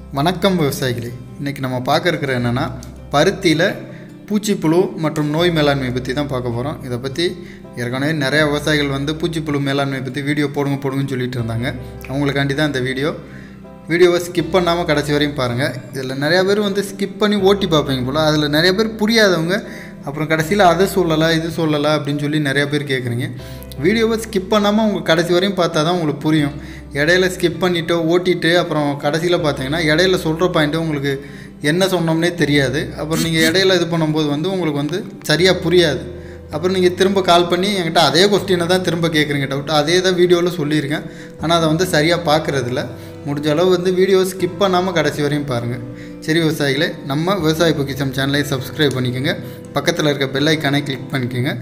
வணக்கம் விவசாயிகளே இன்றைக்கி நம்ம பார்க்க இருக்கிற என்னென்னா பருத்தியில் பூச்சிப்புழு மற்றும் நோய் மேலாண்மை பற்றி தான் பார்க்க போகிறோம் இதை பற்றி ஏற்கனவே நிறையா விவசாயிகள் வந்து பூச்சிப்புழு மேலாண்மை பற்றி வீடியோ போடுங்க போடுங்கன்னு சொல்லிட்டு இருந்தாங்க அவங்களுக்காண்டி தான் இந்த வீடியோ வீடியோவை ஸ்கிப் பண்ணாமல் கடைசி வரையும் பாருங்கள் இதில் நிறையா பேர் வந்து ஸ்கிப் பண்ணி ஓட்டி பார்ப்பீங்க போல் அதில் நிறைய பேர் புரியாதவங்க அப்புறம் கடைசியில் அதை சொல்லலை இது சொல்லலை அப்படின்னு சொல்லி நிறையா பேர் கேட்குறீங்க வீடியோவை ஸ்கிப் பண்ணாமல் உங்கள் கடைசி வரையும் பார்த்தா தான் உங்களுக்கு புரியும் இடையில ஸ்கிப் பண்ணிவிட்டு ஓட்டிட்டு அப்புறம் கடைசியில் பார்த்தீங்கன்னா இடையில சொல்கிற பாயிண்ட்டு உங்களுக்கு என்ன சொன்னோம்னே தெரியாது அப்புறம் நீங்கள் இடையில இது பண்ணும்போது வந்து உங்களுக்கு வந்து சரியாக புரியாது அப்புறம் நீங்கள் திரும்ப கால் பண்ணி என்கிட்ட அதே கொஸ்டினை தான் திரும்ப கேட்குறீங்க டவுட் அதே தான் வீடியோவில் சொல்லியிருக்கேன் ஆனால் அதை வந்து சரியாக பார்க்குறதில்ல முடிஞ்ச அளவு வந்து வீடியோ ஸ்கிப் பண்ணாமல் கடைசி வரையும் பாருங்கள் சரி விவசாயிகளே நம்ம விவசாய பொக்கிஷம் சேனலை சப்ஸ்கிரைப் பண்ணிக்கோங்க பக்கத்தில் இருக்க பெல் ஐக்கானை கிளிக் பண்ணிக்கோங்க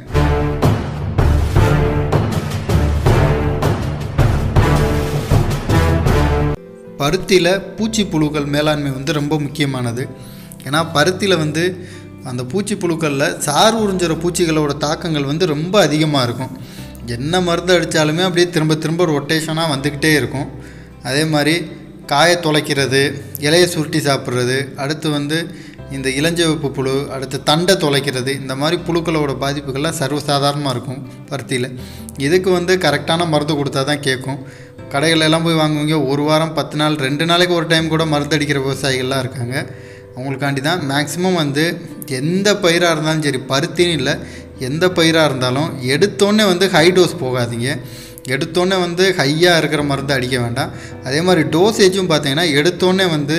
பருத்தியில் பூச்சி புழுக்கள் மேலாண்மை வந்து ரொம்ப முக்கியமானது ஏன்னா பருத்தியில் வந்து அந்த பூச்சி புழுக்களில் சாறு உறிஞ்சுற பூச்சிகளோட தாக்கங்கள் வந்து ரொம்ப அதிகமாக இருக்கும் என்ன மருந்து அடித்தாலுமே அப்படியே திரும்ப திரும்ப ரொட்டேஷனாக வந்துக்கிட்டே இருக்கும் அதே மாதிரி காயை தொலைக்கிறது இலையை சுருட்டி சாப்பிட்றது அடுத்து வந்து இந்த இளஞ்சிவப்பு புழு அடுத்து தண்டை தொலைக்கிறது இந்த மாதிரி புழுக்களோட பாதிப்புகள்லாம் சர்வசாதாரணமாக இருக்கும் பருத்தியில் இதுக்கு வந்து கரெக்டான மருந்து கொடுத்தா தான் கேட்கும் கடைகள் எல்லாம் போய் வாங்குவீங்க ஒரு வாரம் பத்து நாள் ரெண்டு நாளைக்கு ஒரு டைம் கூட மருந்து அடிக்கிற விவசாயிகள்லாம் இருக்காங்க அவங்களுக்காண்டி தான் மேக்ஸிமம் வந்து எந்த பயிராக இருந்தாலும் சரி பருத்தின்னு இல்லை எந்த பயிராக இருந்தாலும் எடுத்தோடனே வந்து ஹை டோஸ் போகாதீங்க எடுத்தோடனே வந்து ஹையாக இருக்கிற மருந்து அடிக்க வேண்டாம் அதே மாதிரி டோசேஜும் பார்த்தீங்கன்னா எடுத்தோடனே வந்து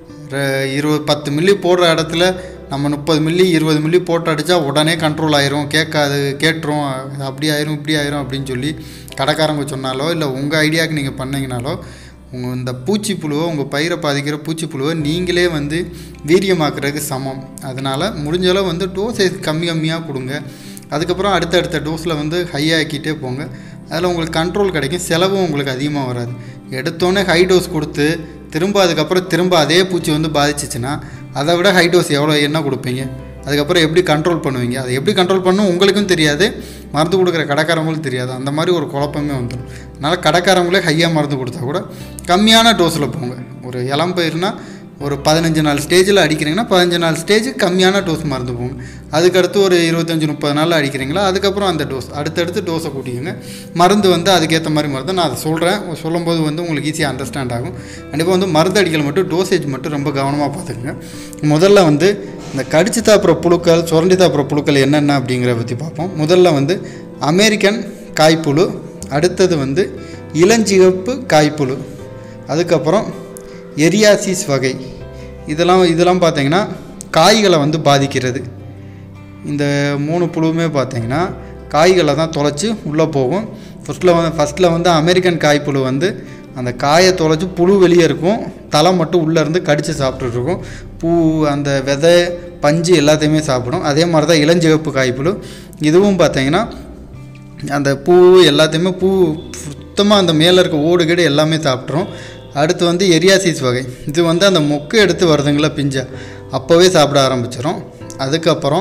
ர- இருபது பத்து மில்லி போடுற இடத்துல நம்ம முப்பது மில்லி இருபது மில்லி போட்டு அடித்தா உடனே கண்ட்ரோல் ஆயிரும் கேட்காது கேட்டுரும் அப்படி ஆயிரும் இப்படி ஆயிரும் அப்படின்னு சொல்லி கடைக்காரங்க சொன்னாலோ இல்லை உங்கள் ஐடியாவுக்கு நீங்கள் பண்ணீங்கனாலோ உங்கள் இந்த பூச்சி புழுவை உங்கள் பயிரை பாதிக்கிற பூச்சி புழுவை நீங்களே வந்து வீரியமாக்குறதுக்கு சமம் அதனால் முடிஞ்ச அளவு வந்து டோசேஜ் கம்மி கம்மியாக கொடுங்க அதுக்கப்புறம் அடுத்தடுத்த டோஸில் வந்து ஹை ஆக்கிட்டே போங்க அதில் உங்களுக்கு கண்ட்ரோல் கிடைக்கும் செலவும் உங்களுக்கு அதிகமாக வராது எடுத்தோடனே ஹை டோஸ் கொடுத்து திரும்ப அதுக்கப்புறம் திரும்ப அதே பூச்சி வந்து பாதிச்சிச்சுன்னா அதை விட ஹை டோஸ் எவ்வளோ என்ன கொடுப்பீங்க அதுக்கப்புறம் எப்படி கண்ட்ரோல் பண்ணுவீங்க அதை எப்படி கண்ட்ரோல் பண்ணணும் உங்களுக்கும் தெரியாது மருந்து கொடுக்குற கடைக்காரங்களுக்கும் தெரியாது அந்த மாதிரி ஒரு குழப்பமே வந்துடும் அதனால் கடைக்காரங்களே ஹையாக மருந்து கொடுத்தா கூட கம்மியான டோஸில் போங்க ஒரு இளம் பயிர்னா ஒரு பதினஞ்சு நாள் ஸ்டேஜில் அடிக்கிறீங்கன்னா பதினஞ்சு நாள் ஸ்டேஜ் கம்மியான டோஸ் மருந்து போங்க அதுக்கடுத்து ஒரு இருபத்தஞ்சி முப்பது நாளில் அடிக்கிறீங்களா அதுக்கப்புறம் அந்த டோஸ் அடுத்தடுத்து டோஸை கூட்டிக்கோங்க மருந்து வந்து அதுக்கேற்ற மாதிரி மருந்து நான் அதை சொல்கிறேன் சொல்லும்போது வந்து உங்களுக்கு ஈஸியாக அண்டர்ஸ்டாண்ட் ஆகும் கண்டிப்பாக வந்து மருந்து அடிக்கல் மட்டும் டோசேஜ் மட்டும் ரொம்ப கவனமாக பார்த்துக்குங்க முதல்ல வந்து இந்த கடிச்சு தாப்புற புழுக்கள் சுரண்டி தாப்புற புழுக்கள் என்னென்ன அப்படிங்கிறத பற்றி பார்ப்போம் முதல்ல வந்து அமெரிக்கன் காய்ப்புழு அடுத்தது வந்து இளஞ்சிவப்பு காய்ப்புழு அதுக்கப்புறம் எரியாசிஸ் வகை இதெல்லாம் இதெல்லாம் பார்த்தீங்கன்னா காய்களை வந்து பாதிக்கிறது இந்த மூணு புழுவுமே பார்த்தீங்கன்னா காய்களை தான் தொலைச்சி உள்ளே போகும் ஃபஸ்ட்டில் வந்து ஃபஸ்ட்டில் வந்து அமெரிக்கன் காய்ப்புழு வந்து அந்த காயை தொலைச்சி புழு வெளியே இருக்கும் தலை மட்டும் உள்ளே இருந்து கடித்து சாப்பிட்டுட்டு இருக்கும் பூ அந்த விதை பஞ்சு எல்லாத்தையுமே சாப்பிடும் அதே மாதிரி தான் இளஞ்சிவப்பு காய்ப்புழு இதுவும் பார்த்தீங்கன்னா அந்த பூ எல்லாத்தையுமே பூ சுத்தமாக அந்த மேலே இருக்க ஓடு கீடு எல்லாமே சாப்பிட்ரும் அடுத்து வந்து எரியாசிஸ் வகை இது வந்து அந்த மொக்கு எடுத்து வருதுங்களா பிஞ்சா அப்போவே சாப்பிட ஆரம்பிச்சிடும் அதுக்கப்புறம்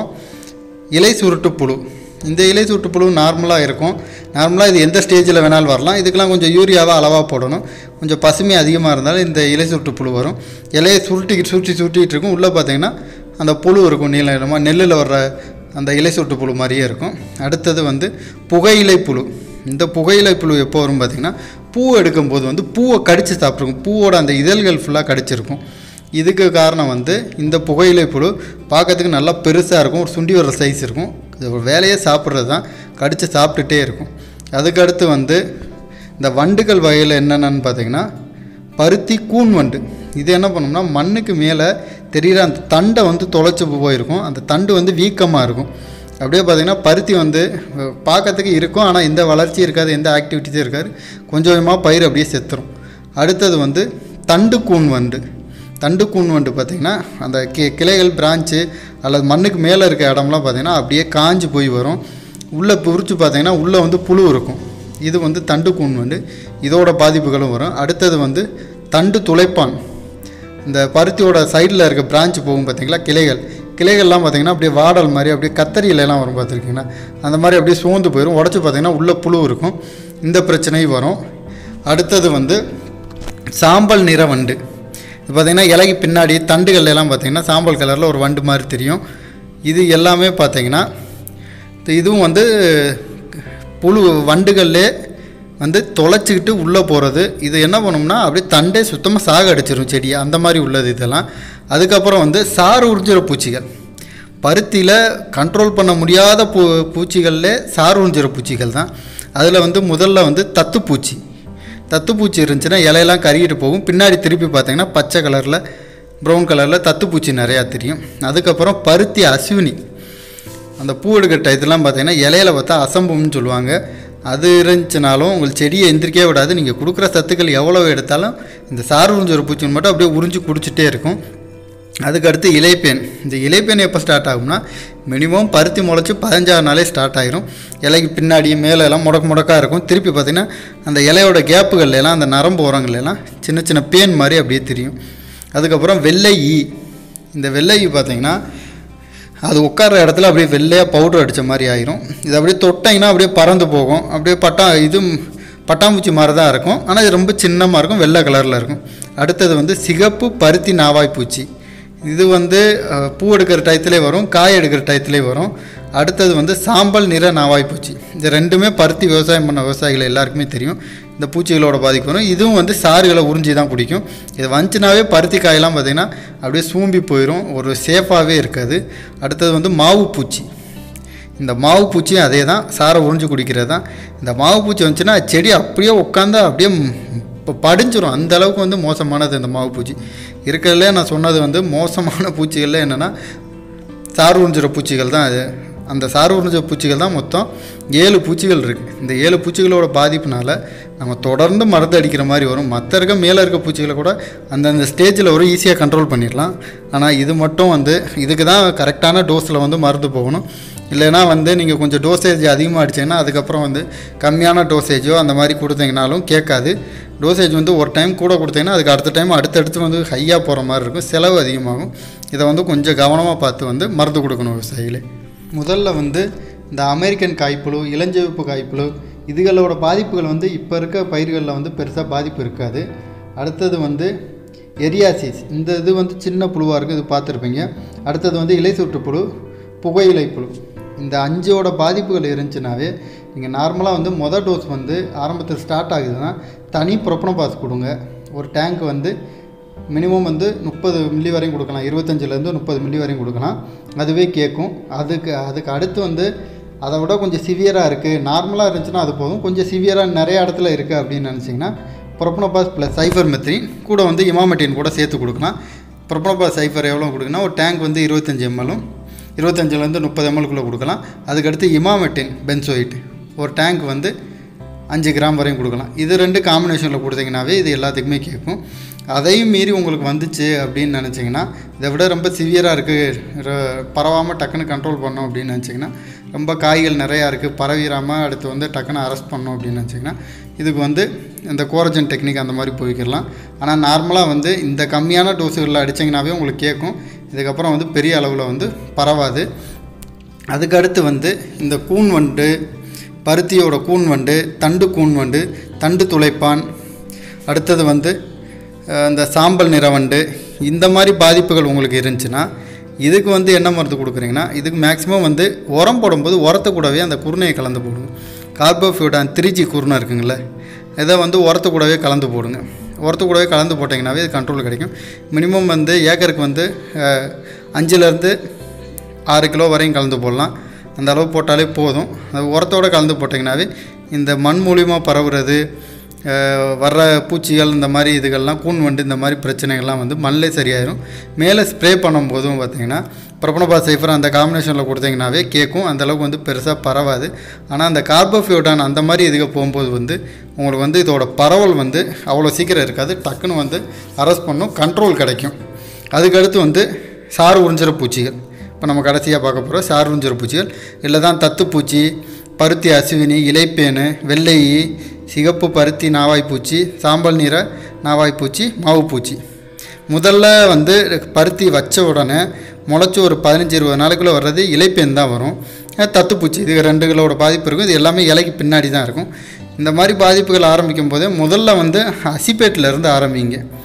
இலை சுருட்டு புழு இந்த இலை சுருட்டு புழு நார்மலாக இருக்கும் நார்மலாக இது எந்த ஸ்டேஜில் வேணாலும் வரலாம் இதுக்கெல்லாம் கொஞ்சம் யூரியாவை அளவாக போடணும் கொஞ்சம் பசுமை அதிகமாக இருந்தாலும் இந்த இலை சுருட்டு புழு வரும் இலையை சுருட்டி சுருட்டி சுருட்டிகிட்டு இருக்கும் உள்ளே பார்த்தீங்கன்னா அந்த புழு இருக்கும் நீல நிறமாக நெல்லில் வர்ற அந்த இலை சுருட்டு புழு மாதிரியே இருக்கும் அடுத்தது வந்து புகையிலை புழு இந்த புகையிலை புழு எப்போ வரும் பார்த்திங்கன்னா பூ எடுக்கும்போது வந்து பூவை கடித்து சாப்பிட்ருக்கும் பூவோட அந்த இதழ்கள் ஃபுல்லாக கடிச்சிருக்கும் இதுக்கு காரணம் வந்து இந்த புகையிலை புழு பார்க்கறதுக்கு நல்லா பெருசாக இருக்கும் ஒரு சுண்டி வர சைஸ் இருக்கும் இது ஒரு வேலையே சாப்பிட்றது தான் கடித்து சாப்பிட்டுட்டே இருக்கும் அதுக்கடுத்து வந்து இந்த வண்டுகள் வகையில் என்னென்னு பார்த்தீங்கன்னா பருத்தி கூன் வண்டு இது என்ன பண்ணோம்னா மண்ணுக்கு மேலே தெரிகிற அந்த தண்டை வந்து தொலைச்சி போயிருக்கும் அந்த தண்டு வந்து வீக்கமாக இருக்கும் அப்படியே பார்த்தீங்கன்னா பருத்தி வந்து அஹ், பார்க்கறதுக்கு இருக்கும் ஆனால் எந்த வளர்ச்சி இருக்காது எந்த ஆக்டிவிட்டிஸும் இருக்காது கொஞ்சம் கொஞ்சமாக பயிர் அப்படியே செத்துரும் அடுத்தது வந்து தண்டு கூன் வண்டு தண்டு கூன் வண்டு பார்த்திங்கன்னா அந்த கி கிளைகள் பிரான்ச்சு அல்லது மண்ணுக்கு மேலே இருக்க இடம்லாம் பார்த்திங்கன்னா அப்படியே காஞ்சு போய் வரும் உள்ளே பிரித்து பார்த்தீங்கன்னா உள்ளே வந்து புழு இருக்கும் இது வந்து தண்டு கூன் வண்டு இதோட பாதிப்புகளும் வரும் அடுத்தது வந்து தண்டு துளைப்பான் இந்த பருத்தியோட சைடில் இருக்க பிரான்ச் போகும் பார்த்தீங்களா கிளைகள் கிளைகள்லாம் பார்த்தீங்கன்னா அப்படியே வாடல் மாதிரி அப்படியே கத்தரி இலையெல்லாம் வரும் பார்த்துருக்கீங்கன்னா அந்த மாதிரி அப்படியே சோர்ந்து போயிடும் உடச்சி பார்த்தீங்கன்னா உள்ளே புழு இருக்கும் இந்த பிரச்சனையும் வரும் அடுத்தது வந்து சாம்பல் நிற வண்டு இது பார்த்திங்கன்னா இலைக்கு பின்னாடி தண்டுகள்ல எல்லாம் பார்த்திங்கன்னா சாம்பல் கலரில் ஒரு வண்டு மாதிரி தெரியும் இது எல்லாமே பார்த்திங்கன்னா இது- இதுவும் வந்து புழு வண்டுகள்லே வந்து தொலைச்சிக்கிட்டு உள்ளே போகிறது இது என்ன பண்ணும்னா அப்படியே தண்டே சுத்தமாக சாக அடிச்சிடும் செடியை அந்த மாதிரி உள்ளது இதெல்லாம் அதுக்கப்புறம் வந்து சாறு உறிஞ்சிற பூச்சிகள் பருத்தியில் கண்ட்ரோல் பண்ண முடியாத பூ பூச்சிகள்லே சாறு உறிஞ்சிற பூச்சிகள் தான் அதில் வந்து முதல்ல வந்து தத்துப்பூச்சி தத்துப்பூச்சி இருந்துச்சுன்னா இலையெல்லாம் கருகிட்டு போகும் பின்னாடி திருப்பி பார்த்தீங்கன்னா பச்சை கலரில் ப்ரௌன் கலரில் தத்துப்பூச்சி நிறையா தெரியும் அதுக்கப்புறம் பருத்தி அஸ்வினி அந்த பூ எடுக்கிற டயத்துலாம் பார்த்தீங்கன்னா இலையில பார்த்தா அசம்பும்னு சொல்லுவாங்க அது இருந்துச்சுனாலும் உங்கள் செடியை எந்திரிக்கவே விடாது நீங்கள் கொடுக்குற சத்துக்கள் எவ்வளோ எடுத்தாலும் இந்த சாறு உறிஞ்சு ஒரு பூச்சி மட்டும் அப்படியே உறிஞ்சு குடிச்சிட்டே இருக்கும் அதுக்கடுத்து இலைப்பேன் இந்த இலைப்பேன் எப்போ ஸ்டார்ட் ஆகும்னா மினிமம் பருத்தி முளைச்சி பதினஞ்சாவது நாளே ஸ்டார்ட் ஆயிரும் இலைக்கு பின்னாடி மேலே எல்லாம் முடக்கு முடக்காக இருக்கும் திருப்பி பார்த்தீங்கன்னா அந்த இலையோட கேப்புகள்ல எல்லாம் அந்த நரம்பு ஓரங்கள்ல எல்லாம் சின்ன சின்ன பேன் மாதிரி அப்படியே தெரியும் அதுக்கப்புறம் வெள்ளை ஈ இந்த வெள்ளை ஈ பார்த்தீங்கன்னா அது உட்கார்ற இடத்துல அப்படியே வெள்ளையாக பவுடர் அடித்த மாதிரி ஆயிரும் இது அப்படியே தொட்டிங்கன்னா அப்படியே பறந்து போகும் அப்படியே பட்டா இது பட்டாம்பூச்சி மாதிரி தான் இருக்கும் ஆனால் இது ரொம்ப சின்னமாக இருக்கும் வெள்ளை கலரில் இருக்கும் அடுத்தது வந்து சிகப்பு பருத்தி நாவாய் பூச்சி இது வந்து அஹ், பூ எடுக்கிற டயத்துலேயே வரும் காய் எடுக்கிற டயத்துலேயே வரும் அடுத்தது வந்து சாம்பல் நிற நாவாய் பூச்சி இது ரெண்டுமே பருத்தி விவசாயம் பண்ண விவசாயிகள் எல்லாருக்குமே தெரியும் இந்த பூச்சிகளோட பாதிப்பு வரும் இதுவும் வந்து சாறுகளை உறிஞ்சி தான் குடிக்கும் இது வந்துச்சுனாவே பருத்தி காயெல்லாம் பார்த்திங்கன்னா அப்படியே சூம்பி போயிடும் ஒரு சேஃபாகவே இருக்காது அடுத்தது வந்து மாவு பூச்சி இந்த மாவு பூச்சியும் அதே தான் சாரை உறிஞ்சு குடிக்கிறது தான் இந்த மாவு பூச்சி வந்துச்சுன்னா செடி அப்படியே உட்காந்து அப்படியே இப்போ படிஞ்சிரும் அந்த அளவுக்கு வந்து மோசமானது இந்த மாவு பூச்சி இருக்கிறதுலே நான் சொன்னது வந்து மோசமான பூச்சிகளில் என்னென்னா சாறு உறிஞ்சுற பூச்சிகள் தான் அது அந்த சாறு உறிஞ்ச பூச்சிகள் தான் மொத்தம் ஏழு பூச்சிகள் இருக்குது இந்த ஏழு பூச்சிகளோட பாதிப்புனால நம்ம தொடர்ந்து மருந்து அடிக்கிற மாதிரி வரும் மற்ற இருக்க மேலே இருக்க பூச்சிகளை கூட அந்தந்த ஸ்டேஜில் ஒரு ஈஸியாக கண்ட்ரோல் பண்ணிடலாம் ஆனால் இது மட்டும் வந்து இதுக்கு தான் கரெக்டான டோஸில் வந்து மருந்து போகணும் இல்லைன்னா வந்து நீங்கள் கொஞ்சம் டோசேஜ் அதிகமாக அடிச்சீங்கன்னா அதுக்கப்புறம் வந்து கம்மியான டோசேஜோ அந்த மாதிரி கொடுத்தீங்கனாலும் கேட்காது டோசேஜ் வந்து ஒரு டைம் கூட கொடுத்தீங்கன்னா அதுக்கு அடுத்த டைம் அடுத்தடுத்து வந்து ஹையாக போகிற மாதிரி இருக்கும் செலவு அதிகமாகும் இதை வந்து கொஞ்சம் கவனமாக பார்த்து வந்து மருந்து கொடுக்கணும் விவசாயிகளே முதல்ல வந்து இந்த அமெரிக்கன் காய்ப்புழு இளஞ்சிவப்பு காய்ப்புழு இதுகளோட பாதிப்புகள் வந்து இப்போ இருக்க பயிர்களில் வந்து பெருசாக பாதிப்பு இருக்காது அடுத்தது வந்து எரியாசிஸ் இந்த இது வந்து சின்ன புழுவாக இருக்குது இது பார்த்துருப்பீங்க அடுத்தது வந்து இலை சுற்று புழு புகையிலை புழு இந்த அஞ்சோட பாதிப்புகள் இருந்துச்சுனாவே நீங்கள் நார்மலாக வந்து மொதல் டோஸ் வந்து ஆரம்பத்தில் ஸ்டார்ட் ஆகுதுன்னா தனி ப்ரொப்பனோபாஸ் கொடுங்க ஒரு டேங்க் வந்து மினிமம் வந்து முப்பது மில்லி வரையும் கொடுக்கலாம் இருபத்தஞ்சிலேருந்து முப்பது மில்லி வரையும் கொடுக்கலாம் அதுவே கேட்கும் அதுக்கு அதுக்கு அடுத்து வந்து அதை விட கொஞ்சம் சிவியராக இருக்குது நார்மலாக இருந்துச்சுன்னா அது போதும் கொஞ்சம் சிவியராக நிறைய இடத்துல இருக்குது அப்படின்னு நினச்சிங்கன்னா ப்ரொப்பனோபாஸ் ப்ளஸ் சைஃபர் மெத்ரின் கூட வந்து இமாமெட்டின் கூட சேர்த்து கொடுக்கலாம் ப்ரொப்பனோபாஸ் சைஃபர் எவ்வளோ கொடுக்குன்னா ஒரு டேங்க் வந்து இருபத்தஞ்சி எம்எல்லும் இருபத்தஞ்சிலேருந்து முப்பது எம்எல்குள்ளே கொடுக்கலாம் அதுக்கடுத்து இமாமெட்டின் பென்சோயிட் ஒரு டேங்க் வந்து அஞ்சு கிராம் வரையும் கொடுக்கலாம் இது ரெண்டு காம்பினேஷனில் கொடுத்தீங்கன்னாவே இது எல்லாத்துக்குமே கேட்கும் அதையும் மீறி உங்களுக்கு வந்துச்சு அப்படின்னு நினச்சிங்கன்னா இதை விட ரொம்ப சிவியராக இருக்குது பரவாமல் டக்குன்னு கண்ட்ரோல் பண்ணோம் அப்படின்னு நினச்சிங்கன்னா ரொம்ப காய்கள் நிறையா இருக்குது பரவிடாமல் அடுத்து வந்து டக்குன்னு அரெஸ்ட் பண்ணோம் அப்படின்னு நினச்சிங்கன்னா இதுக்கு வந்து இந்த கோரஜன் டெக்னிக் அந்த மாதிரி போய்க்கிடலாம் ஆனால் நார்மலாக வந்து இந்த கம்மியான டோஸுகளில் அடிச்சிங்கனாவே உங்களுக்கு கேட்கும் இதுக்கப்புறம் வந்து பெரிய அளவில் வந்து பரவாது அதுக்கடுத்து வந்து இந்த கூன் வண்டு பருத்தியோட கூன் வண்டு தண்டு கூன் வண்டு தண்டு துளைப்பான் அடுத்தது வந்து அஹ், இந்த சாம்பல் நிற வண்டு இந்த மாதிரி பாதிப்புகள் உங்களுக்கு இருந்துச்சுன்னா இதுக்கு வந்து என்ன மருந்து கொடுக்குறீங்கன்னா இதுக்கு மேக்ஸிமம் வந்து உரம் போடும்போது உரத்தை கூடவே அந்த குருணையை கலந்து போடுங்க கார்போஃபியூடான் த்ரீ ஜி குருணை இருக்குங்கள இதை வந்து உரத்து கூடவே கலந்து போடுங்க உரத்து கூடவே கலந்து போட்டிங்கனாவே இது கண்ட்ரோல் கிடைக்கும் மினிமம் வந்து ஏக்கருக்கு வந்து அஹ், அஞ்சுலேருந்து ஆறு கிலோ வரையும் கலந்து போடலாம் அந்த அளவு போட்டாலே போதும் அது உரத்தோடு கலந்து போட்டிங்கனாவே இந்த மண் மூலியமாக பரவுறது அஹ், வர்ற பூச்சிகள் இந்த மாதிரி இதுகள்லாம் கூன் வண்டு இந்த மாதிரி பிரச்சனைகள்லாம் வந்து மண்ணிலே சரியாயிரும் மேலே ஸ்ப்ரே பண்ணும்போதும் பார்த்தீங்கன்னா ப்ரொபனபா சைஃபர் அந்த காம்பினேஷனில் கொடுத்தீங்கன்னாவே கேட்கும் அந்த அளவுக்கு வந்து பெருசாக பரவாது ஆனால் அந்த கார்போஃபியோடான் அந்த மாதிரி இதுக்கு போகும்போது வந்து உங்களுக்கு வந்து இதோட பரவல் வந்து அவ்வளோ சீக்கிரம் இருக்காது டக்குன்னு வந்து அரெஸ்ட் பண்ணும் கண்ட்ரோல் கிடைக்கும் அதுக்கடுத்து வந்து சாறு உறிஞ்சிற பூச்சிகள் இப்போ நம்ம கடைசியாக பார்க்க போகிறோம் சாறு உறிஞ்சிற பூச்சிகள் இல்லை தான் தத்துப்பூச்சி பருத்தி அசுவினி இலைப்பேனு வெள்ளை ஈ, சிகப்பு பருத்தி நாவாய்ப்பூச்சி சாம்பல் நிற நாவாய்ப்பூச்சி மாவுப்பூச்சி முதல்ல வந்து பருத்தி வச்ச உடனே முளைச்சி ஒரு பதினஞ்சு இருபது நாளைக்குள்ளே வர்றது இலைப்பேன் தான் வரும் அஹ் தத்துப்பூச்சி இது ரெண்டுகளோட பாதிப்பு இருக்கும் இது எல்லாமே இலைக்கு பின்னாடி தான் இருக்கும் இந்த மாதிரி பாதிப்புகள் ஆரம்பிக்கும் போதே முதல்ல வந்து அசிப்பேட்டில் இருந்து ஆரம்பிங்க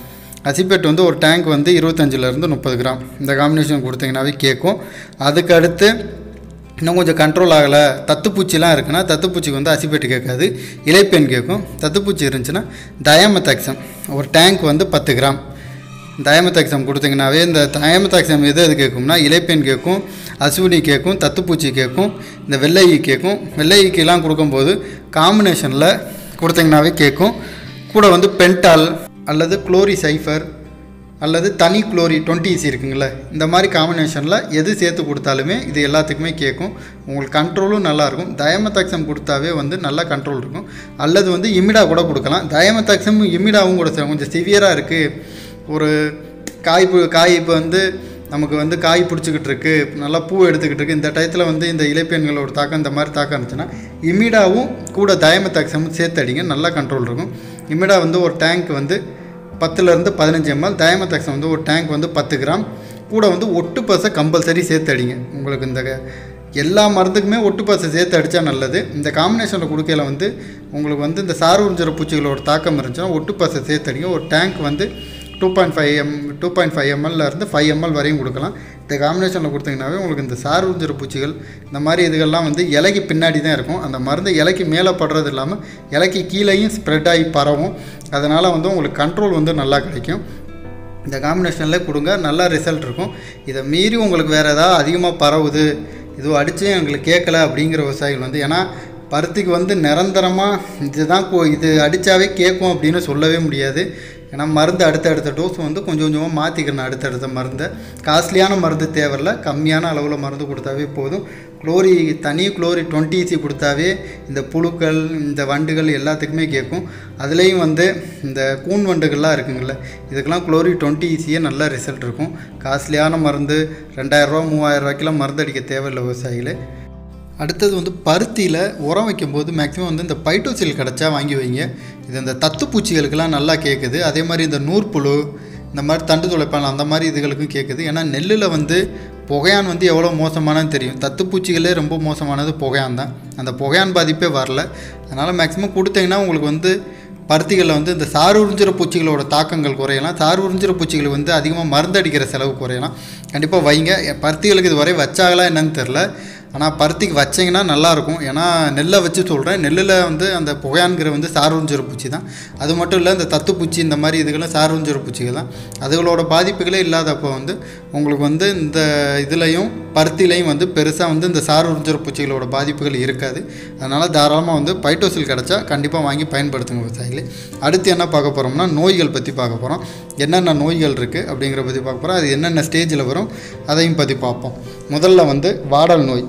அசிபேட் வந்து ஒரு டேங்க் வந்து இருபத்தஞ்சிலேருந்து முப்பது கிராம் இந்த காம்பினேஷன் கொடுத்தீங்கன்னாவே கேட்கும் அதுக்கு அடுத்து இன்னும் கொஞ்சம் கண்ட்ரோல் ஆகலை தத்துப்பூச்சிலாம் இருக்குன்னா தத்துப்பூச்சிக்கு வந்து அசிபேட் கேட்காது இலைப்பெண் கேட்கும் தத்துப்பூச்சி இருந்துச்சுன்னா டயமத்தாக்சம் ஒரு டேங்க் வந்து பத்து கிராம் டயமத்தாக்சம் கொடுத்தீங்கன்னாவே இந்த டயமத்தாக்சம் எது எது கேட்கும்னா இலைப்பெண் கேட்கும் அசுவினி கேட்கும் தத்துப்பூச்சி கேட்கும் இந்த வெள்ளை ஈ கேட்கும் வெள்ளை ஈக்கெல்லாம் கொடுக்கும்போது காம்பினேஷனில் கொடுத்தீங்கன்னாவே கேட்கும் கூட வந்து பென்டால் அல்லது குளோரி சைஃபர் அல்லது தனி குளோரி டுவெண்ட்டி இசி இருக்குங்களே இந்த மாதிரி காம்பினேஷனில் எது சேர்த்து கொடுத்தாலுமே இது எல்லாத்துக்குமே கேட்கும் உங்களுக்கு கண்ட்ரோலும் நல்லாயிருக்கும் டயமத்தாக்சம் கொடுத்தாவே வந்து நல்லா கண்ட்ரோல் இருக்கும் அல்லது வந்து இமிடா கூட கொடுக்கலாம் டயமத்தாக்சமும் இமிடாவும் கூட சே- கொஞ்சம் சிவியராக இருக்குது ஒரு காய் பு- காய் இப்போ வந்து நமக்கு வந்து காய் பிடிச்சிக்கிட்டு இருக்கு நல்லா பூ எடுத்துக்கிட்டு இருக்கு இந்த டயத்தில் வந்து இந்த இலைப்பெண்களோட தாக்கம் இந்த மாதிரி தாக்கம் இருந்துச்சுன்னா இமிடாவும் கூட டயமத்தாக்சமும் சேர்த்து அடிங்க நல்லா கண்ட்ரோல் இருக்கும் இமிடா வந்து ஒரு டேங்க் வந்து பத்துலேருந்து பதினஞ்சு எம்எல் டயமத்தாக்சம் வந்து ஒரு டேங்க் வந்து பத்து கிராம் கூட வந்து ஒட்டு பசை கம்பல்சரி சேர்த்து அடிங்க உங்களுக்கு இந்த க- எல்லா மருந்துக்குமே ஒட்டு பசை சேர்த்து அடித்தா நல்லது இந்த காம்பினேஷனில் கொடுக்கையில வந்து உங்களுக்கு வந்து இந்த சார் உறிஞ்சிற பூச்சிகளோட தாக்கம் இருந்துச்சுன்னா ஒட்டு பசை சேர்த்து அடிங்க ஒரு டேங்க் வந்து two point five M two point five எம்எல்ல இருந்து ஃபைவ் எம்எல் வரையும் கொடுக்கலாம் இந்த காம்பினேஷனில் கொடுத்தீங்கன்னாவே உங்களுக்கு இந்த சார் உறிஞ்சிற பூச்சிகள் இந்த மாதிரி இதுகள்லாம் வந்து இலைக்கு பின்னாடி தான் இருக்கும் அந்த மருந்து இலைக்கு மேலே படுறது இல்லாமல் இலைக்கு கீழேயும் ஸ்ப்ரெட் ஆகி பரவும் அதனால் வந்து உங்களுக்கு கண்ட்ரோல் வந்து நல்லா கிடைக்கும் இந்த காம்பினேஷனில் கொடுங்க நல்லா ரிசல்ட் இருக்கும் இதை மீறி உங்களுக்கு வேறு ஏதாவது அதிகமாக பரவுது இது அடித்து எங்களுக்கு கேட்கல அப்படிங்கிற விவசாயிகள் வந்து ஏன்னா பருத்திக்கு வந்து நிரந்தரமாக இதுதான் கோ- இது அடித்தாவே கேட்கும் அப்படின்னு சொல்லவே முடியாது ஏன்னா மருந்து அடுத்த அடுத்த டோஸ் வந்து கொஞ்சம் கொஞ்சமாக மாற்றிக்கணும் அடுத்தடுத்த மருந்தை காஸ்ட்லியான மருந்து தேவையில்ல கம்மியான அளவில் மருந்து கொடுத்தாவே போதும் குளோரி தனி குளோரி டுவெண்ட்டி சி கொடுத்தாவே இந்த புழுக்கள் இந்த வண்டுகள் எல்லாத்துக்குமே கேட்கும் அதுலேயும் வந்து இந்த கூன் வண்டுகள்லாம் இருக்குங்கள்ல இதுக்கெல்லாம் குளோரி டுவெண்ட்டி ஈஸியே நல்ல ரிசல்ட் இருக்கும் காஸ்ட்லியான மருந்து ரெண்டாயிரரூவா மூவாயிரம் ரூபாய்க்கெல்லாம் மருந்து அடிக்க தேவையில்லை விவசாயிகளே அடுத்தது வந்து பருத்தியில் உரம் வைக்கும்போது மேக்ஸிமம் வந்து இந்த பைட்டோசில் கிடச்சா வாங்கி வைங்க இது இந்த தத்துப்பூச்சிகளுக்கெல்லாம் நல்லா கேட்குது அதே மாதிரி இந்த நூற்புழு இந்த மாதிரி தண்டு துளைப்பான் அந்த மாதிரி இதுகளுக்கும் கேட்குது ஏன்னா நெல்லில் வந்து புகையான் வந்து எவ்வளோ மோசமானது தெரியும் தத்துப்பூச்சிகளே ரொம்ப மோசமானது புகையான் தான் அந்த புகையான் பாதிப்பே வரல அதனால் மேக்ஸிமம் கொடுத்தீங்கன்னா உங்களுக்கு வந்து பருத்திகளில் வந்து இந்த சாறு உறிஞ்சிற பூச்சிகளோட தாக்கங்கள் குறையலாம் சாறு உறிஞ்சிற பூச்சிகள் வந்து அதிகமாக மருந்து அடிக்கிற செலவு குறையலாம் கண்டிப்பாக வைங்க என் பருத்திகளுக்கு இது வரை வச்சாங்களா என்னன்னு தெரில ஆனால் பருத்திக்கு வச்சிங்கன்னா நல்லாயிருக்கும் ஏன்னா நெல்லை வச்சு சொல்கிறேன் நெல்லில் வந்து அந்த புகையான்கிற வந்து சாறு உறிஞ்சிற பூச்சி தான் அது மட்டும் இல்லை இந்த தத்துப்பூச்சி இந்த மாதிரி இதுகெல்லாம் சாறு உறிஞ்சிற பூச்சிகள் தான் அதுகளோட பாதிப்புகளே இல்லாதப்போ வந்து உங்களுக்கு வந்து இந்த இதுலேயும் பருத்திலையும் வந்து பெருசாக வந்து இந்த சாறு உறிஞ்சிற பூச்சிகளோட பாதிப்புகள் இருக்காது அதனால் தாராளமாக வந்து பைட்டோசில் கிடச்சா கண்டிப்பாக வாங்கி பயன்படுத்துங்க விவசாயிகளே அடுத்து என்ன பார்க்க போகிறோம்னா நோய்கள் பற்றி பார்க்க போகிறோம் என்னென்ன நோய்கள் இருக்குது அப்படிங்கிற பற்றி பார்க்க போகிறோம் அது என்னென்ன ஸ்டேஜில் வரும் அதையும் பற்றி பார்ப்போம் முதல்ல வந்து வாடல் நோய்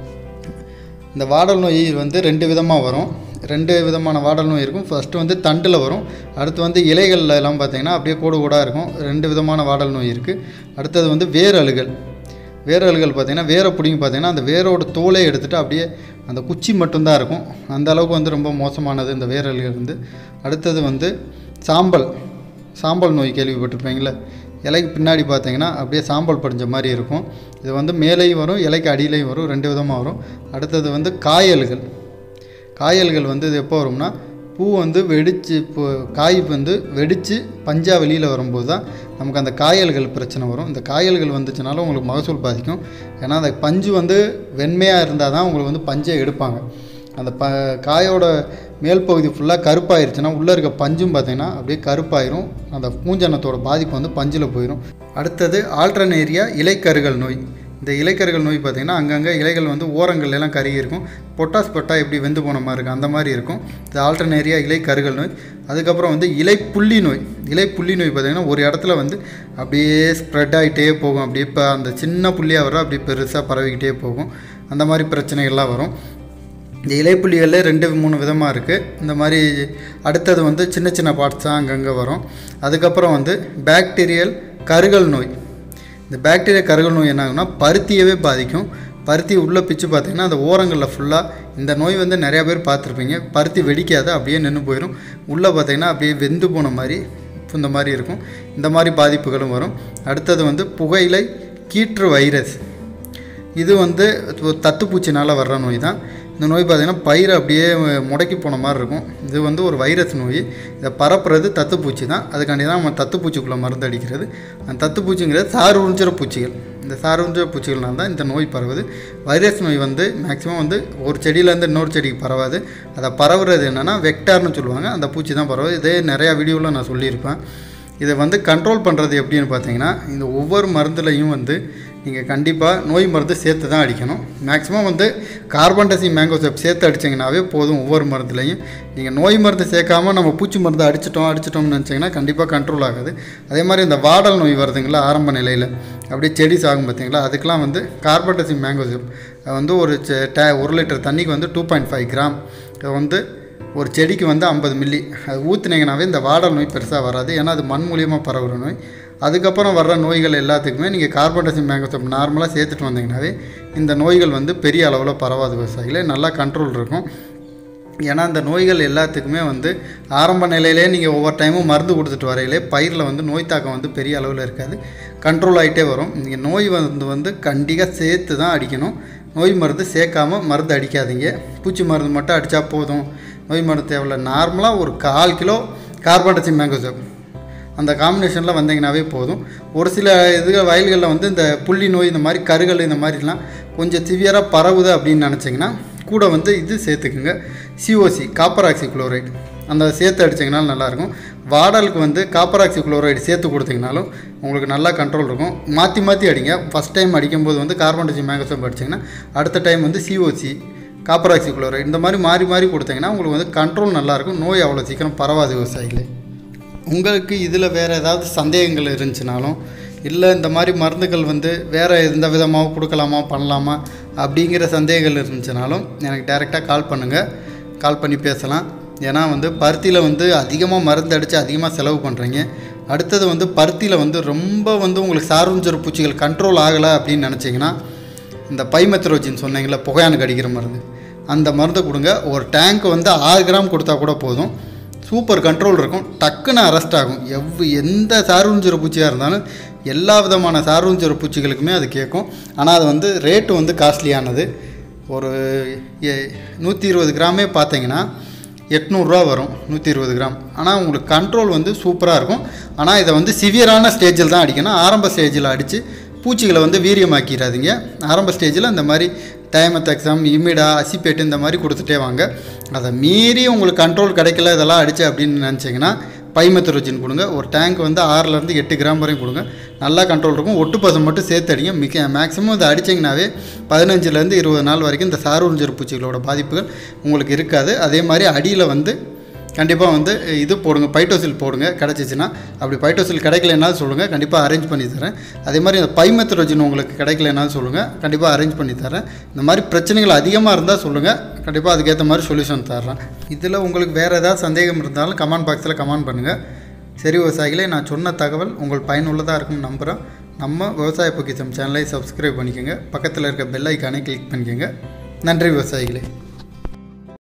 இந்த வாடல் நோய் வந்து ரெண்டு விதமாக வரும் ரெண்டு விதமான வாடல் நோய் இருக்கும் ஃபஸ்ட்டு வந்து தண்டில் வரும் அடுத்து வந்து இலைகள்ல எல்லாம் பார்த்தீங்கன்னா அப்படியே கோடு கோடாக இருக்கும் ரெண்டு விதமான வாடல் நோய் இருக்குது அடுத்தது வந்து வேரழுகள் வேரழுகள் பார்த்தீங்கன்னா வேரை பிடிங்கி பார்த்தீங்கன்னா அந்த வேரோட தோலை எடுத்துகிட்டு அப்படியே அந்த குச்சி மட்டும்தான் இருக்கும் அந்த அளவுக்கு வந்து ரொம்ப மோசமானது இந்த வேரழுகள் வந்து அடுத்தது வந்து சாம்பல் சாம்பல் நோய் கேள்விப்பட்டிருப்பீங்களே இலைக்கு பின்னாடி பார்த்தீங்கன்னா அப்படியே சாம்பல் படிஞ்ச மாதிரி இருக்கும் இது வந்து மேலேயும் வரும் இலைக்கு அடியிலையும் வரும் ரெண்டு விதமாக வரும் அடுத்தது வந்து காயல்கள் காயல்கள் வந்து இது எப்போ வரும்னா பூ வந்து வெடித்து இப்போ காய் வந்து வெடித்து பஞ்சா வெளியில் வரும்போது தான் நமக்கு அந்த காயல்கள் பிரச்சனை வரும் இந்த காயல்கள் வந்துச்சுனாலும் உங்களுக்கு மகசூல் பாதிக்கும் ஏன்னா அந்த பஞ்சு வந்து வெண்மையாக இருந்தால் தான் உங்களுக்கு வந்து பஞ்சை எடுப்பாங்க அந்த ப காயோட மேல் பகுதி ஃபுல்லாக கருப்பாயிருச்சுன்னா உள்ளே இருக்க பஞ்சும் பார்த்தீங்கன்னா அப்படியே கருப்பாயிரும் அந்த பூஞ்சனத்தோட பாதிப்பு வந்து பஞ்சில் போயிடும் அடுத்தது ஆல்டர்னேரியா இலைக்கருகள் நோய் இந்த இலைக்கருகள் நோய் பார்த்திங்கன்னா அங்கங்கே இலைகள் வந்து ஓரங்கள்ல எல்லாம் கருகி இருக்கும் பொட்டாஸ் பொட்டா எப்படி வெந்து போன மாதிரி இருக்கும் அந்த மாதிரி இருக்கும் இது ஆல்டர்னேரியா இலைக்கருகள் நோய் அதுக்கப்புறம் வந்து இலை புள்ளி நோய் இலை புள்ளி நோய் பார்த்திங்கன்னா ஒரு இடத்துல வந்து அப்படியே ஸ்ப்ரெட் ஆகிட்டே போகும் அப்படியே இப்போ அந்த சின்ன புள்ளியாக வரும் அப்படியே பெருசாக பரவிக்கிட்டே போகும் அந்த மாதிரி பிரச்சனைகள்லாம் வரும் இந்த இலைப்புள்ளிகளில் ரெண்டு மூணு விதமாக இருக்குது இந்த மாதிரி அடுத்தது வந்து சின்ன சின்ன பார்ட்ஸ் தான் அங்கங்கே வரும் அதுக்கப்புறம் வந்து பாக்டீரியல் கருகல் நோய் இந்த பாக்டீரியா கருகல் நோய் என்ன ஆகும்னா பருத்தியவே பாதிக்கும் பருத்தி உள்ளே பிச்சு பார்த்தீங்கன்னா அந்த ஓரங்களில் ஃபுல்லாக இந்த நோய் வந்து நிறையா பேர் பார்த்துருப்பீங்க பருத்தி வெடிக்காது அப்படியே நின்று போயிடும் உள்ளே பார்த்தீங்கன்னா அப்படியே வெந்து போன மாதிரி இந்த மாதிரி இருக்கும் இந்த மாதிரி பாதிப்புகளும் வரும் அடுத்தது வந்து புகையிலை கீற்று வைரஸ் இது வந்து ஒரு தத்துப்பூச்சினால் வர்ற நோய் தான் இந்த நோய் பார்த்திங்கன்னா பயிர் அப்படியே முடக்கி போன மாதிரி இருக்கும் இது வந்து ஒரு வைரஸ் நோய் இதை பரப்புறது தத்துப்பூச்சி தான் அதுக்காண்டி தான் நம்ம தத்துப்பூச்சிக்குள்ளே மருந்து அடிக்கிறது அந்த தத்துப்பூச்சிங்கிறது சாறு உறிஞ்சிற பூச்சிகள் இந்த சாறு உறிஞ்சிற பூச்சிகள்னால தான் இந்த நோய் பரவுது வைரஸ் நோய் வந்து மேக்ஸிமம் வந்து ஒரு செடியிலேருந்து இன்னொரு செடிக்கு பரவாது அதை பரவுறது என்னென்னா வெக்டார்னு சொல்லுவாங்க அந்த பூச்சி தான் பரவுது இதே நிறையா வீடியோவில் நான் சொல்லியிருப்பேன் இதை வந்து கண்ட்ரோல் பண்ணுறது எப்படின்னு பார்த்தீங்கன்னா இந்த ஒவ்வொரு மருந்துலையும் வந்து நீங்கள் கண்டிப்பாக நோய் மருந்து சேர்த்து தான் அடிக்கணும் மேக்ஸிமம் வந்து கார்பன் டசி மேங்கோசெப் சேர்த்து அடிச்சிங்கனாவே போதும் ஒவ்வொரு மருந்துலையும் நீங்கள் நோய் மருந்து சேர்க்காம நம்ம பூச்சி மருந்து அடிச்சிட்டோம் அடிச்சிட்டோம்னு நினச்சிங்கன்னா கண்டிப்பாக கண்ட்ரோல் ஆகாது அதே மாதிரி இந்த வாடல் நோய் வருதுங்களா ஆரம்ப நிலையில் அப்படியே செடி சாகும் பார்த்தீங்களா அதுக்கெலாம் வந்து கார்பன் டசி மேங்கோசெப் அது வந்து ஒரு செ- டே ஒரு லிட்டர் தண்ணிக்கு வந்து டூ பாயிண்ட் ஃபைவ் கிராம் இது வந்து ஒரு செடிக்கு வந்து ஐம்பது மில்லி அது ஊற்றுனீங்கனாவே இந்த வாடல் நோய் பெருசாக வராது ஏன்னா அது மண் மூலியமாக பரவுற நோய் அதுக்கப்புறம் வர்ற நோய்கள் எல்லாத்துக்குமே நீங்கள் கார்பன் டை மேங்கோசப் நார்மலாக சேர்த்துட்டு வந்தீங்கன்னாவே இந்த நோய்கள் வந்து பெரிய அளவில் பரவாது விவசாயிகளே நல்லா கண்ட்ரோல் இருக்கும் ஏன்னா இந்த நோய்கள் எல்லாத்துக்குமே வந்து ஆரம்ப நிலையிலே நீங்கள் ஒவ்வொரு டைமும் மருந்து கொடுத்துட்டு வரையிலே பயிரில் வந்து நோய் தாக்கம் வந்து பெரிய அளவில் இருக்காது கண்ட்ரோல் ஆகிட்டே வரும் நீங்கள் நோய் வந்து வந்து கண்டிப்பாக சேர்த்து தான் அடிக்கணும் நோய் மருந்து சேர்க்காம மருந்து அடிக்காதீங்க பூச்சி மருந்து மட்டும் அடித்தா போதும் நோய் மருந்து தேவையில்ல நார்மலாக ஒரு கால் கிலோ கார்பன்டசி மேங்கோசோப் அந்த காம்பினேஷனில் வந்தீங்கன்னாவே போதும் ஒரு சில இது வயல்களில் வந்து இந்த புள்ளி நோய் இந்த மாதிரி கருகள் இந்த மாதிரிலாம் கொஞ்சம் சிவியராக பரவுது அப்படின்னு நினச்சிங்கன்னா கூட வந்து இது சேர்த்துக்குங்க சிஓசி காப்பர் ஆக்சி குளோரைடு அந்த சேர்த்து அடிச்சிங்கனாலும் நல்லாயிருக்கும் வாடலுக்கு வந்து காப்பர் ஆக்சி குளோரைடு சேர்த்து கொடுத்தீங்கனாலும் உங்களுக்கு நல்லா கண்ட்ரோல் இருக்கும் மாற்றி மாற்றி அடிங்க ஃபஸ்ட் டைம் அடிக்கும்போது வந்து கார்பன் டை மேங்கோசோப் அடிச்சிங்கன்னா அடுத்த டைம் வந்து சிஓசி காப்பர் ஆக்சி குளோரைடு இந்த மாதிரி மாறி மாறி கொடுத்தீங்கன்னா உங்களுக்கு வந்து கண்ட்ரோல் நல்லாயிருக்கும் நோய் அவ்வளோ சீக்கிரம் பரவாது விவசாயிகளே உங்களுக்கு இதில் வேறு ஏதாவது சந்தேகங்கள் இருந்துச்சுனாலும் இல்லை இந்த மாதிரி மருந்துகள் வந்து வேறு எந்த விதமாக கொடுக்கலாமா பண்ணலாமா அப்படிங்கிற சந்தேகங்கள் இருந்துச்சுனாலும் எனக்கு டைரெக்டாக கால் பண்ணுங்கள் கால் பண்ணி பேசலாம் ஏன்னா வந்து பருத்தியில் வந்து அதிகமாக மருந்து அடித்து அதிகமாக செலவு பண்ணுறீங்க அடுத்தது வந்து பருத்தியில் வந்து ரொம்ப வந்து உங்களுக்கு சார்வஞ்சொரு பூச்சிகள் கண்ட்ரோல் ஆகலை அப்படின்னு நினச்சிங்கன்னா இந்த பைமெத்ரோஜின் சொன்னீங்களா புகையானுக்கு அடிக்கிற மருந்து அந்த மருந்தை கொடுங்க ஒரு டேங்க் வந்து ஆறு கிராம் கொடுத்தா கூட போதும் சூப்பர் கண்ட்ரோல் இருக்கும் டக்குன்னு அரெஸ்ட் ஆகும் எவ் எந்த சார்வஞ்சூர பூச்சியாக இருந்தாலும் எல்லா விதமான சார்வஞ்சூர பூச்சிகளுக்குமே அது கேட்கும் ஆனால் அது வந்து ரேட்டு வந்து காஸ்ட்லியானது ஒரு நூற்றி இருபது கிராமே பார்த்தீங்கன்னா எட்நூறுரூவா வரும் நூற்றி இருபது கிராம் ஆனால் உங்களுக்கு கண்ட்ரோல் வந்து சூப்பராக இருக்கும் ஆனால் இதை வந்து சிவியரான ஸ்டேஜில் தான் அடிக்கணும் ஆரம்ப ஸ்டேஜில் அடித்து பூச்சிகளை வந்து வீரியமாக்கிடாதீங்க ஆரம்ப ஸ்டேஜில் இந்த மாதிரி டைமத்தெக்ஸாம் இமிடா அசிப்பேட்டு இந்த மாதிரி கொடுத்துட்டே வாங்க அதை மீறி உங்களுக்கு கண்ட்ரோல் கிடைக்கல இதெல்லாம் அடிச்சு அப்படின்னு நினச்சிங்கன்னா பைமெத்ரோஜின் கொடுங்க ஒரு டேங்க் வந்து ஆறுலேருந்து எட்டு கிராம் வரையும் கொடுங்க நல்லா கண்ட்ரோல் இருக்கும் ஒட்டு பசம் மட்டும் சேர்த்து அடிங்க மிக மேக்ஸிமம் இதை அடிச்சிங்கனாவே பதினஞ்சுலேருந்து இருபது நாள் வரைக்கும் இந்த சாரூர்ஞ்சர் பூச்சிகளோட பாதிப்புகள் உங்களுக்கு இருக்காது அதே மாதிரி அடியில் வந்து கண்டிப்பாக வந்து இது போடுங்க பைட்டோசில் போடுங்க கிடச்சிச்சின்னா அப்படி பைட்டோசில் கிடைக்கலனாலும் சொல்லுங்கள் கண்டிப்பாக அரேஞ்ச் பண்ணி தரேன் அதே மாதிரி இந்த பைமெத்ரோஜின் உங்களுக்கு கிடைக்கலனாலும் சொல்லுங்கள் கண்டிப்பாக அரேஞ்ச் பண்ணி தரேன் இந்த மாதிரி பிரச்சனைகள் அதிகமாக இருந்தால் சொல்லுங்கள் கண்டிப்பாக அதுக்கேற்ற மாதிரி சொல்யூஷன் தர்றேன் இதில் உங்களுக்கு வேறு ஏதாவது சந்தேகம் இருந்தாலும் கமெண்ட் பாக்ஸில் கமெண்ட் பண்ணுங்கள் சரி விவசாயிகளே நான் சொன்ன தகவல் உங்கள் பயனுள்ளதாக இருக்கும்னு நம்புகிறேன் நம்ம விவசாய பொக்கிச்சம் சேனலை சப்ஸ்கிரைப் பண்ணிக்கோங்க பக்கத்தில் இருக்க பெல் ஐக்கானை கிளிக் பண்ணிக்கோங்க நன்றி விவசாயிகளே